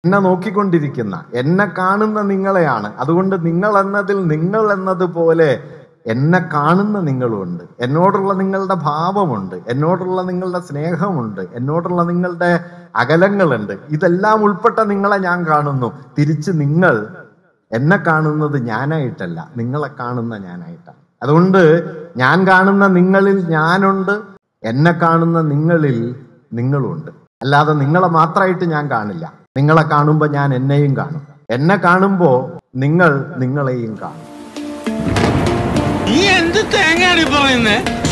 എന്നെ നോക്കിക്കൊണ്ടിരിക്കുന്ന എന്നെ കാണുന്ന നിങ്ങളെയാണ് അതുകൊണ്ട് നിങ്ങൾ എന്നതിൽ നിങ്ങൾ എന്നതുപോലെ എന്നെ കാണുന്ന നിങ്ങളുമുണ്ട് എന്നോടുള്ള നിങ്ങളുടെ ഭാവമുണ്ട് എന്നോടുള്ള നിങ്ങളുടെ സ്നേഹമുണ്ട് എന്നോടുള്ള നിങ്ങളുടെ അകലങ്ങളുണ്ട് ഇതെല്ലാം ഉൾപ്പെട്ട നിങ്ങളെ ഞാൻ കാണുന്നു തിരിച്ച് നിങ്ങൾ എന്നെ കാണുന്നത് ഞാനായിട്ടല്ല നിങ്ങളെ കാണുന്ന ഞാനായിട്ടാണ് അതുകൊണ്ട് ഞാൻ കാണുന്ന നിങ്ങളിൽ ഞാനുണ്ട് എന്നെ കാണുന്ന നിങ്ങളിൽ നിങ്ങളുണ്ട് അല്ലാതെ നിങ്ങളെ മാത്രമായിട്ട് ഞാൻ കാണില്ല നിങ്ങളെ കാണുമ്പോൾ ഞാൻ എന്നെയും കാണും എന്നെ കാണുമ്പോൾ നിങ്ങൾ നിങ്ങളെയും കാണും നീ എന്ത് തേങ്ങയാണ് ഈ പറയുന്നേ